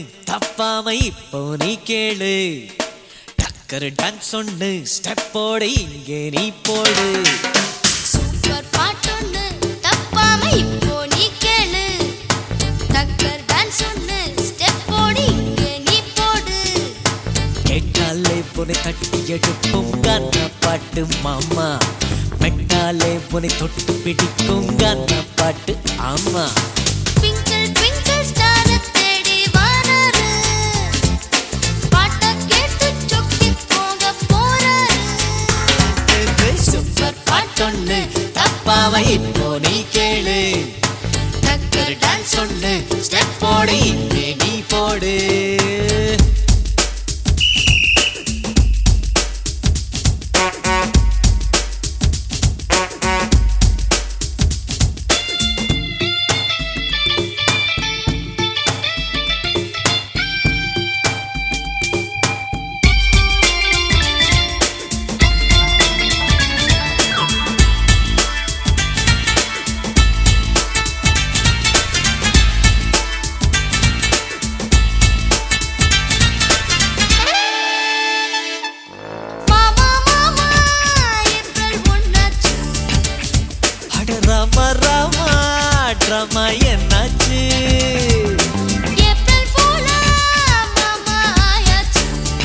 தப்பாம இப்போ நீ கேளு டக்கர் டான்ஸ் ஒண்ணு ஸ்டெப்போட இங்கே நீ போடு சூப்பர் பாட்டொன்னு தப்பாம இப்போ நீ கேளு டக்கர் டான்ஸ் ஒன்னு ஸ்டெப் போடு இங்கே நீ போடு கேட்டாலே புனை தட்டி எடுப்போம் கண்ண பாட்டு மாமா மெட்டாலே புனை தொட்டு பிடிக்கும் கண்ண பாட்டு ஆமா ட்விங்கிள் ட்விங்கிள் ஸ்டார தேடி வராரு பாட்ட கேட்டு சொக்கி போக போறாரு சூப்பர் பாட்டொன்னு தப்பாம இப்போ நீ கேளு டக்கர் டான்ஸ் சொன்னு ஸ்டெப் போடு இங்கே நீ போடு மாமா மாமா ஏப்ரல் ஒன்னாச்சு அட ராமா ராமா ட்ராமா என்னாச்சு ஏப்ரல் ஃபூலா மாமா ஆயாச்சு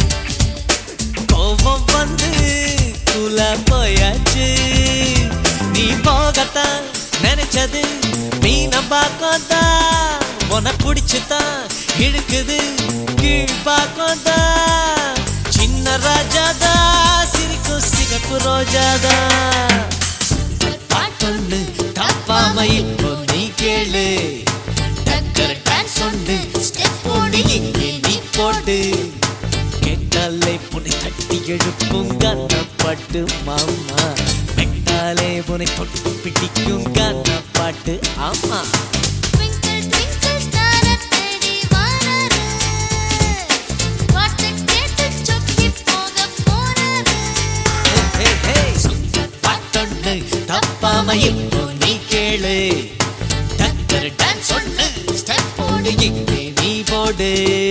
கோபம் வந்து குல போயாச்சு நீ போகத்தான் நினைச்சது மீன பார்க்கத்தான் உன பிடிச்சுதான் இழுக்குது கீழ் பார்க்கத்தான் சின்ன ராஜாதா சிரிக்கும் சிகப்பு ரோஜாதா பாட்டொன்னு தப்பாம இப்போ நீ கேளு டக்கர் டான்ஸ் ஒன்று ஸ்டெப் போடு இங்கே நீ போடு கேட்டாலே புனை தட்டி எழுப்பும் கண்ண பாட்டு மாமா மெட்டாலே புனை தொட்டு பிடிக்கும் கண்ண பாட்டு ஆமா ட்விங்கிள் ட்விங்கிள் ஸ்டார தேடி வராரு பாட்ட கேட்டு சொக்கி போக போறாரு ஹே, ஹே, சூப்பர் பாட்டொன்னு தப்பாம இப்போ நீ கேளு டக்கர் டான்ஸ் ஒன்று ஸ்டெப் போடு இங்கே நீ போடு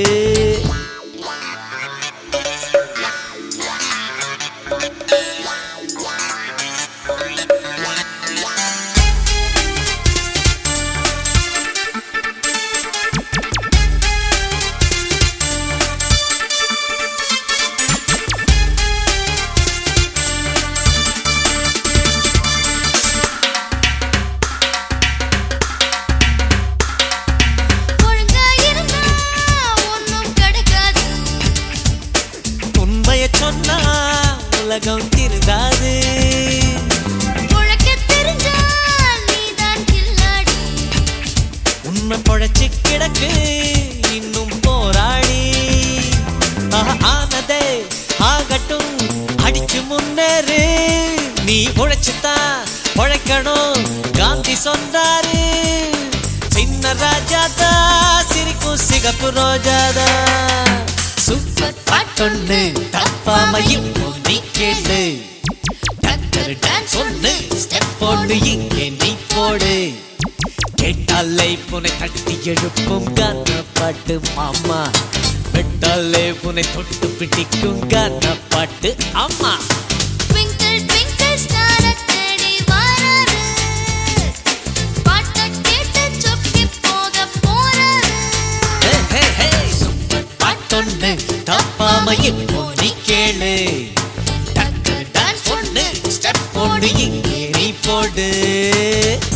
ஒழுங்கா இருந்தா ஒண்ணும் கிடைக்காது உண்மைய சொன்னா உலகம் திருந்தாது உழைக்க தெரிஞ்சா நீதான் கில்லாடி உண்மை பொழைச்சு கிடக்கு இன்னும் போராடி ஆஹா, ஆனதே ஆகட்டும் அடிச்சு முன்னேறு நீ உழைச்சுதான் உழைக்கணும் காந்தி சொன்னாரு சின்ன ராஜாதா சிரிக்கும் சிகப்பு ரோஜாதா சூப்பர் பாட்டொன்னு தப்பாம இப்போ நீ கேளு டக்கர் டான்ஸ் ஒண்ணு ஸ்டெப் போடு இங்கே நீ போடு கேட்டாலே புனை தட்டி எழுப்பும் கண்ண பாட்டு மாமா வெட்டாலே புனை தொட்டு பிடிக்கும் கண்ண பாட்டு அம்மா ட்விங்கிள் ட்விங்கிள் ஸ்டார தேடி வராரு பாட்ட கேட்டு சொக்கி போக போறாரு ஹே, ஹே, ஹே, சூப்பர் பாட்டொன்னு தப்பாம இப்போ நீ கேளு டக்கர் டான்ஸ் ஒண்ணு ஸ்டெப் போடு இங்கே நீ போடு